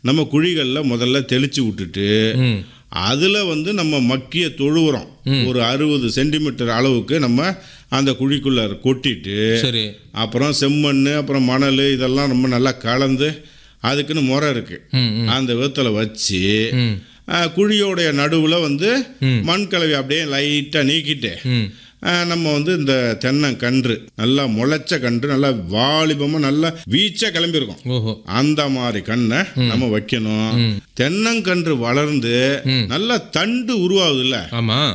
நம்ம குழிகளில் முதல்ல தெளிச்சு விட்டுட்டு ம் அதில் வந்து நம்ம மக்கிய தொழு உரம் ஒரு அறுபது சென்டிமீட்டர் அளவுக்கு நம்ம அந்த குழிக்குள்ளே கொட்டிட்டு சரி அப்புறம் செம்மண் அப்புறம் மணல் இதெல்லாம் ரொம்ப நல்லா கலந்து அதுக்குன்னு முறை இருக்குது ம் ம் அந்த விதத்தில் வச்சு ம் ஆ, குழியோடைய நடுவில் வந்து ம். மண் கலவை அப்படியே லைட்டாக நீக்கிட்டு ம் ஆ, நம்ம வந்து இந்த தென்னங்கன்று நல்லா முளைச்ச கன்று நல்லா வாலிபமாக நல்லா வீச்சா கிளம்பியிருக்கும் ஓஹோ அந்த மாதிரி கண்ணை நம்ம வைக்கணும் தென்னங்கன்று வளர்ந்து ம். நல்லா தண்டு உருவாகுதுல்ல ஆமா